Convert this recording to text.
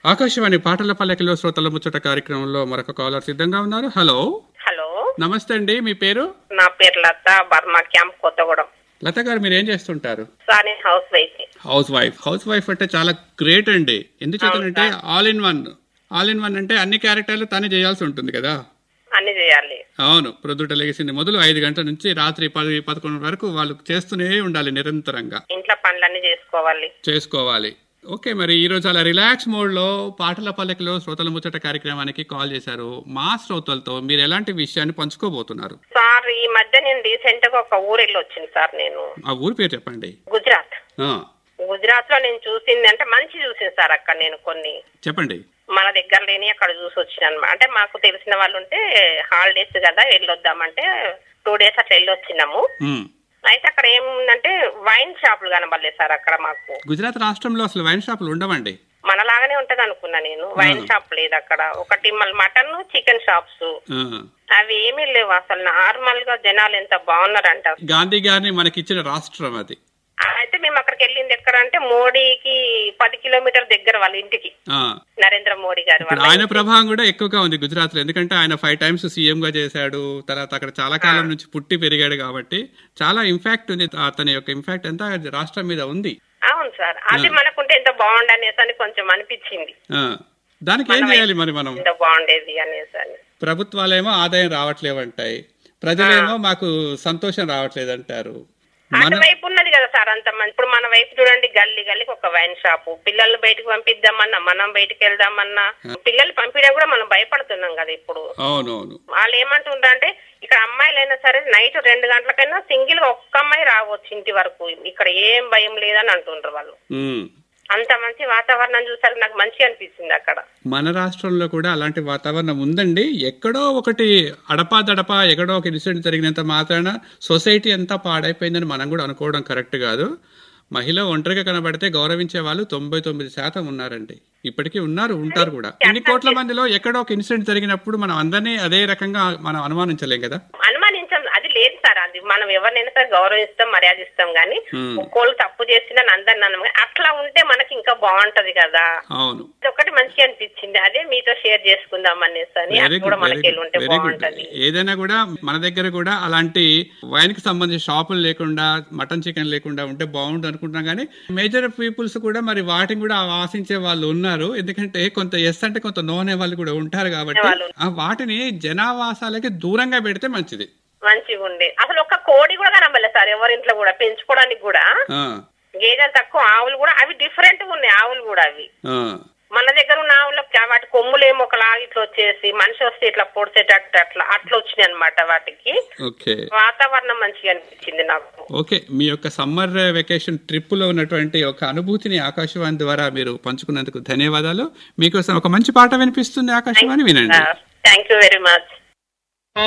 ఆకాశవాణి పాటల పల్లకిలో శ్రోతల ముచ్చట కార్యక్రమంలో మరొక కాలర్ సిద్ధంగా ఉన్నారు హలో హలో నమస్తే అండి మీ పేరు నా పేరు లత బర్మా క్యాంప్ కొత్తగూడెం లత గారు మీరు ఏం చేస్తుంటారు సార్ నేను housewife housewife housewife అంటే చాలా గ్రేట్ అండి ఎందుచేతనంటే all in one all in one అంటే అన్ని క్యారెక్టర్లు తనే చేయాల్సి ఉంటుంది కదా అన్ని చేయాలి అవును ప్రొద్దుట లేచింది మొదలు ఐదు గంటల నుంచి రాత్రి పది పదకొండు వరకు వాళ్ళు చేస్తూనే ఉండాలి నిరంతరంగా ఇంట్లో పనులన్నీ చేసుకోవాలి చేసుకోవాలి ఓకే మరి ఈ రోజు అలా రిలాక్స్ మోడ్ లో పాటల పల్లకిలో శ్రోతల ముచ్చట కార్యక్రమానికి కాల్ చేశారు మా శ్రోతలతో మీరు ఎలాంటి విషయాన్ని పంచుకోబోతున్నారు సార్ ఈ మధ్య నేను రీసెంట్ గా ఒక ఊరు వెళ్ళి వచ్చింది సార్ నేను ఆ ఊరి పేరు చెప్పండి గుజరాత్ ఆ, గుజరాత్ లో నేను చూసింది అంటే మంచి చూసింది సార్ అక్కడ నేను కొన్ని చెప్పండి మన దగ్గర లేని అక్కడ చూసి వచ్చిన అనమాట అంటే మాకు తెలిసిన వాళ్ళు ఉంటే హాలిడేస్ కదా వెళ్ళొద్దామంటే టూ డేస్ అట్లా వెళ్ళి వచ్చినాము ఉమ్. అయితే అక్కడ ఏముందంటే వైన్ షాపులు కనబడలేదు సార్ అక్కడ మాకు గుజరాత్ రాష్ట్రంలో అసలు వైన్ షాపులు ఉండవండి మనలాగానే ఉంటది అనుకున్నా నేను వైన్ షాప్ లేదు అక్కడ ఒకటి మళ్ళీ మటన్ చికెన్ షాప్స్ ఆ. అవి ఏమీ లేవు అసలు నార్మల్ గా జనాలు ఎంత బాగున్నారంట గాంధీ గారిని మనకిచ్చిన రాష్ట్రం అది అయితే మేము అక్కడికి వెళ్ళింది ఎక్కడ అంటే మోడీకి పది కిలోమీటర్ దగ్గర వాళ్ళ ఇంటికి ఆ. నరేంద్ర మోడీ గారి ఇప్పుడు వాళ్ళ ఆయన ప్రభావం కూడా ఎక్కువగా ఉంది గుజరాత్ లో ఎందుకంటే ఆయన ఫైవ్ టైమ్స్ సీఎం గా చేశాడు తర్వాత అక్కడ చాలా కాలం నుంచి పుట్టి పెరిగాడు కాబట్టి చాలా ఇంపాక్ట్ ఉంది అతని యొక్క ఇంపాక్ట్ అంతా రాష్ట్రం మీద ఉంది అవును సార్ అది మనకుంటే ఎంత బాగుండు అనేసి అని కొంచెం అనిపించింది ఆ. దానికి ఏం చేయాలి మరి మనం ఎంత బాగుండేది అనేసి అని ప్రభుత్వాలేమో ఆదాయం రావట్లేవు అంటాయి ప్రజలేమో మాకు సంతోషం రావట్లేదు అంటారు మన అటువైపు ఉన్నది కదా సార్ అంత మంది ఇప్పుడు మన వైపు చూడండి గల్లీ గల్లీకి ఒక వైన్ షాపు పిల్లల్ని బయటకు పంపిద్దామన్నా మనం బయటకు వెళ్దామన్నా పిల్లలు పంపించడం కూడా మనం భయపడుతున్నాం కదా ఇప్పుడు అవునవును వాళ్ళు ఏమంటుండ్రంటే ఇక్కడ అమ్మాయిలైనా సరే నైట్ రెండు గంటలకైనా సింగిల్ గా ఒక్క అమ్మాయి రావచ్చు ఇంటి వరకు ఇక్కడ ఏం భయం లేదని అంటుండ్రు వాళ్ళు ఉమ్. అంత మంచి వాతావరణం చూసారు నాకు మంచిగా అనిపిస్తుంది అక్కడ మన రాష్ట్రంలో కూడా అలాంటి వాతావరణం ఉందండి ఎక్కడో ఒకటి అడపా దడపా ఎక్కడో ఒక ఇన్సిడెంట్ జరిగినంత మాత్రాన సొసైటీ అంతా పాడైపోయిందని మనం కూడా అనుకోవడం కరెక్ట్ కాదు మహిళ ఒంటరిగా కనబడితే గౌరవించే వాళ్ళు తొంభై తొమ్మిది శాతం ఉన్నారండి ఇప్పటికీ ఉన్నారు ఉంటారు కూడా ఇన్ని కోట్ల మందిలో ఎక్కడో ఒక ఇన్సిడెంట్ జరిగినప్పుడు మనం అందరినీ అదే రకంగా మనం అనుమానించలేం కదా అనుమానించం అది లేదు సార్ అది మనం ఎవరినైనా సరే గౌరవిస్తాం మర్యాదిస్తాం గానీ Hmm. ఒక్కోళ్ళు తప్పు చేసినా అందరిని అనం అట్లా ఉంటే మనకి ఇంకా బాగుంటది కదా అవును ఇది ఒకటి మంచిగా అనిపించింది అదే మీతో షేర్ చేసుకుందాం అనేసి అని వెరీ అది గుడ్ కూడా వెరీ మనకి వెళ్ళి గుడ్ ఉంటే వెరీ గుడ్ బాగుంటది ఏదైనా కూడా మన దగ్గర కూడా అలాంటి వైన్ కి సంబంధించిన షాపులు లేకుండా మటన్ చికెన్ లేకుండా ఉంటే బాగుంటుంది అనుకుంటున్నాం కానీ మేజర్ పీపుల్స్ కూడా మరి వాటిని కూడా ఆశించే వాళ్ళు ఉన్నారు ఎందుకంటే కొంత ఎస్ అంటే కొంత నో అనే వాళ్ళు కూడా ఉంటారు కాబట్టి వాళ్ళు. ఆ వాటిని జనావాసాలకి దూరంగా పెడితే మంచిది మంచిగా ఉండే అసలు ఒక కోడి కూడా కనబడలేదు సార్ ఎవరింట్లో కూడా పెంచుకోవడానికి కూడా ఆ, గేదెలు తక్కువ ఆవులు కూడా అవి డిఫరెంట్ గా ఉన్నాయి ఆవులు కూడా అవి ఆ, మన దగ్గర ఉన్న ఆవులకు వాటి కొమ్ములు ఏమో ఒకలాగా ఇట్లా వచ్చేసి మనిషి వస్తే ఇట్లా పొడిచేటట్టు అట్లా అట్లా వచ్చినాయి అనమాట వాటికి ఓకే వాతావరణం మంచిగా అనిపించింది నాకు ఓకే మీ యొక్క సమ్మర్ వెకేషన్ ట్రిప్ లో ఉన్నటువంటి ఒక అనుభూతిని ఆకాశవాణి ద్వారా మీరు పంచుకున్నందుకు ధన్యవాదాలు మీకోసం ఒక మంచి పాట వినిపిస్తుంది ఆకాశవాణి వినండి థ్యాంక్ యూ వెరీ మచ్